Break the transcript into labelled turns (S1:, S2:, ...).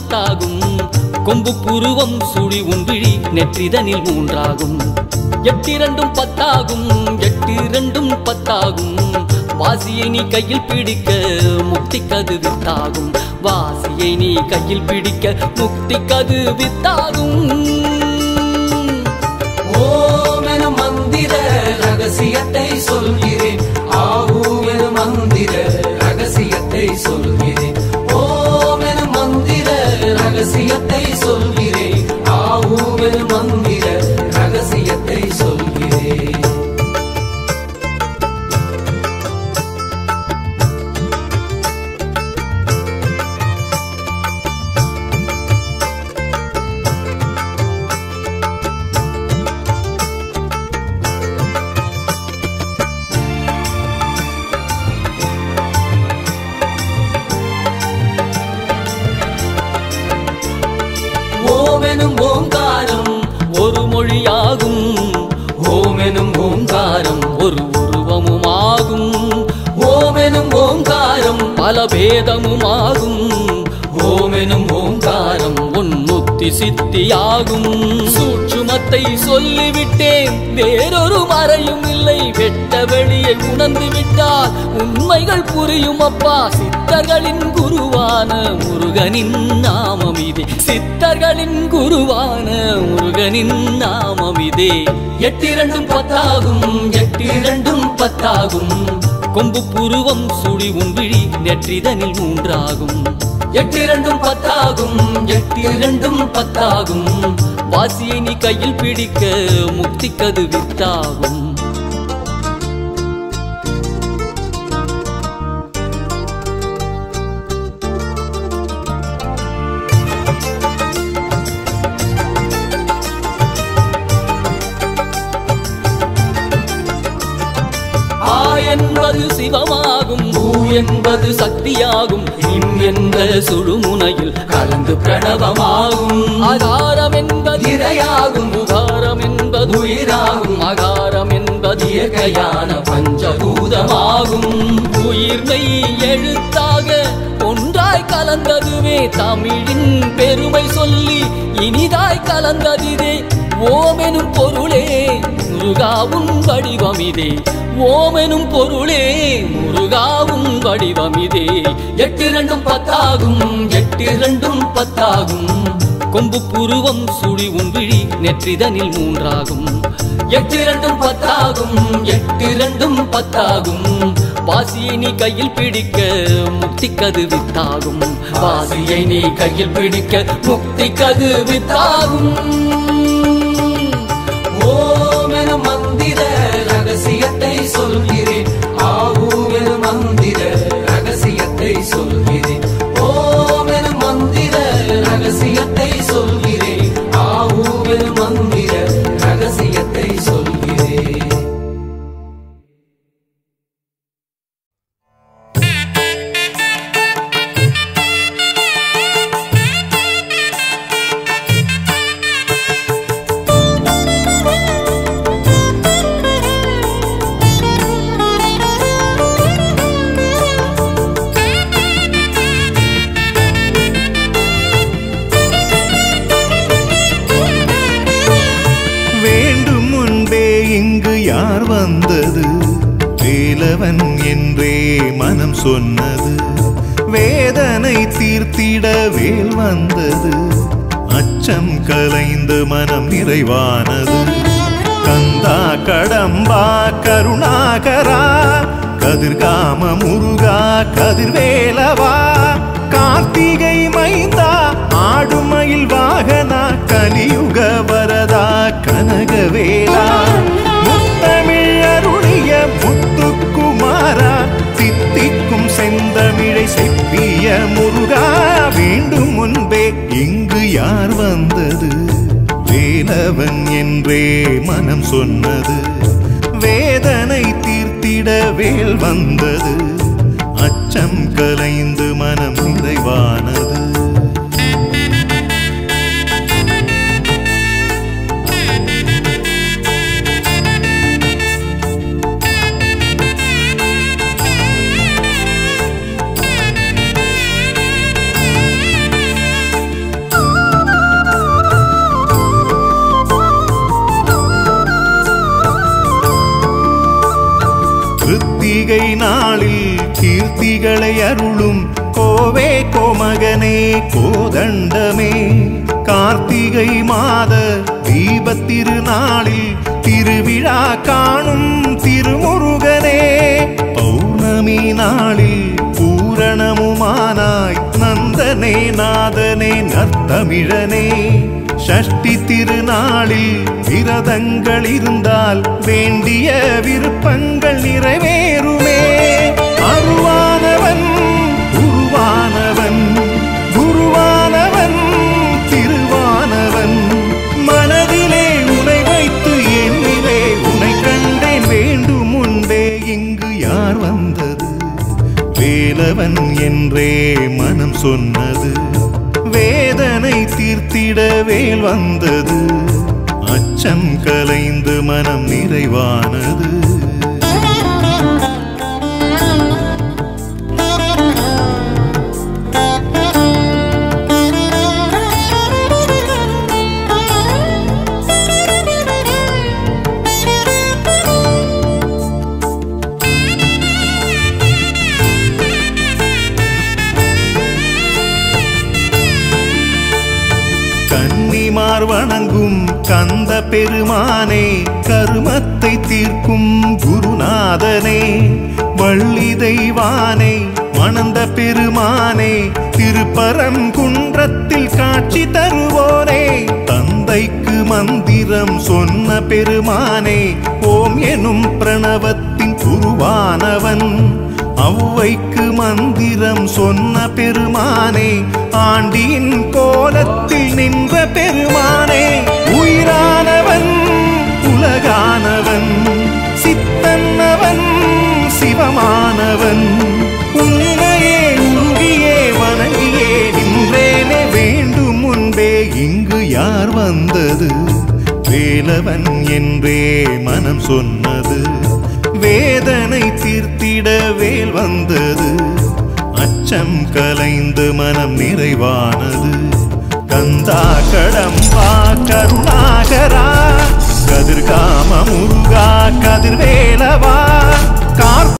S1: பத்தாகும் கொம்பு புருவம் சுழி உன்விழி நெற்றிதனில் மூன்றாகும் எட்டிரண்டும் பத்தாகும் எட்டிரண்டும் பத்தாகும் வாசியை நீ கையில் பிடிக்க முக்தி கது வித்தாகும் வாசியை நீ கையில் பிடிக்க முக்தி கது வித்தாகும்
S2: ஓம் என மந்திர ரகசியத்தை சொல்கிறேன் ஆஹூ என மந்திர ரகசியத்தை சொல்கிறேன் ஓம் என மந்திர ரகசியத்தை சொல்கிறேன் ஆஹூ என மந்திர ரகசியத்தை சொல்கிறேன் ஓமெனும் ஓங்காரம்
S1: ஒரு மொழியாகும்
S2: ஓமெனும் ஓங்காரம்
S1: ஒரு உருவமுமாகும்
S2: ஓமெனும் ஓங்காரம்
S1: பல பேதமுமாகும்
S2: ஓமெனும் ஓங்காரம்
S1: உன்முத்தி சித்தியாகும் சூட்சுமத்தை சொல்லிவிட்டேன் வேறொரு மறையும் இல்லை வெட்ட வெளியை உணர்ந்து விட்டால் உண்மைகள் புரியும் அப்பா சித்தர்களின் குருவான முருகனின் நாமம் இதே சித்தர்களின் குருவான முருகனின் நாமம் இதே
S2: எட்டிரண்டும் பத்தாகும் எட்டிரண்டும் பத்தாகும்
S1: கொம்பு புருவம் சுழி உன்விழி நெற்றிதனில் மூன்றாகும்
S2: எட்டிரண்டும் பத்தாகும் எட்டிரண்டும் பத்தாகும்
S1: வாசியை நீ கையில் பிடிக்க முக்தி கது வித்தாகும் ஆ என்பது சிவமாகும் ஊ என்பது சக்தியாகும் இம் என்ற சுழுமுனையில் கலந்து பிரணவமாகும் ஆகாரம் என்பது
S2: இரையாகும்
S1: உகாரம் என்பது
S2: உயிராகும்
S1: அகாரம் என்பது
S2: இயற்கையான
S1: பஞ்சபூதமாகும் உயிர்மை எழுத்தாக ஒன்றாய் கலந்ததுவே தமிழின் பெருமை சொல்லி இனிதாய் கலந்ததிதே ஓமெனும் பொருளே முருகாவும் வடிவமிதே ஓமெனும் பொருளே முருகாவும் வடிவமிதே
S2: எட்டிரண்டும் பத்தாகும் எட்டிரண்டும் பத்தாகும்
S1: கொம்பு புருவம் சுழி உன்விழி நெற்றிதனில் மூன்றாகும்
S2: எட்டிரண்டும் பத்தாகும் எட்டிரண்டும் பத்தாகும்
S1: வாசியை நீ கையில் பிடிக்க முக்தி கது வித்தாகும் வாசியை நீ கையில் பிடிக்க முக்தி கது வித்தாகும்
S2: ஓமென மந்திர ரகசியத்தை சொல்கிறேன் ஆஹூவென மந்திர ரகசியத்தை சொல்கிறேன் ஓமென மந்திர ரகசியத்தை சொல்கிறேன் ஆஹூவென மந்திர ரகசியத்தை சொல்கிறேன்
S3: வேண்டும் முன்பே இங்கு யார் வந்தது வேலவன் என்றே மனம் சொன்னது வேதனை தீர்த்திட வேல் வந்தது அச்சம் கலைந்து மனம் நிறைவானது கந்தா கடம்பா கருணாகரா கதிர்காம முருகா கதிர்வேலவா கார்த்திகை மைந்தா ஆடுமயில் வாகனா கலியுக வரதா கனகவேலா முத்தமிழ் அருளிய முத்துக்குமாரா தித்திக்கும் செந்தமிழை செப்பிய முருகா வேண்டும் முன்பே இங்கு யார் வந்தது வேலவன் என்றே மனம் சொன்னது வேதனை தீர்த்திட வேல் வந்தது அச்சம் கலைந்து மனம் நிறைவானது கார்த்திகை நாளில் கீர்த்திகளை அருளும் கோவே கோமகனே கோதண்டமே கார்த்திகை மாத தீபத்திருநாளில் திருவிழா காணும் திருமுருகனே பௌர்ணமி நாளில் பூரணமுமானாய் நந்தனே நாதனே நர்த்தமிழனே ஷஷ்டி திருநாளில் விரதங்கள் இருந்தால் வேண்டிய விருப்பங்கள் நிறைவேறுமே அருவானவன் உருவானவன் குருவானவன் திருவானவன் மனதிலே உனை வைத்து என்னிலே உனை கண்டேன் வேண்டும் முன்பே இங்கு யார் வந்தது வேலவன் என்றே மனம் சொன்னது வேதனை தீர்த்திட வேல் வந்தது அச்சம் கலைந்து மனம் நிறைவானது கன்னிமார் வணங்கும் கந்த பெருமானே கருமத்தை தீர்க்கும் குருநாதனே வள்ளி தெய்வானே மணந்த பெருமானே திருப்பரங்குன்றத்தில் காட்சி தருவோனே தந்தைக்கு மந்திரம் சொன்ன பெருமானே ஓம் எனும் பிரணவத்தின் குருவானவன் ஔவைக்கு மந்திரம் சொன்ன பெருமானே ஆண்டியின் கோலத்தில் நின்ற பெருமானே உயிரானவன் உலகானவன் சித்தன்னவன் சிவமானவன் உன்னையே உருகியே வணங்கியே நின்றேனே வேண்டும் முன்பே இங்கு யார் வந்தது வேலவன் என்றே மனம் சொன்னது வேதனை தீர்த்திட வேல் வந்தது அச்சம் கலைந்து மனம் நிறைவானது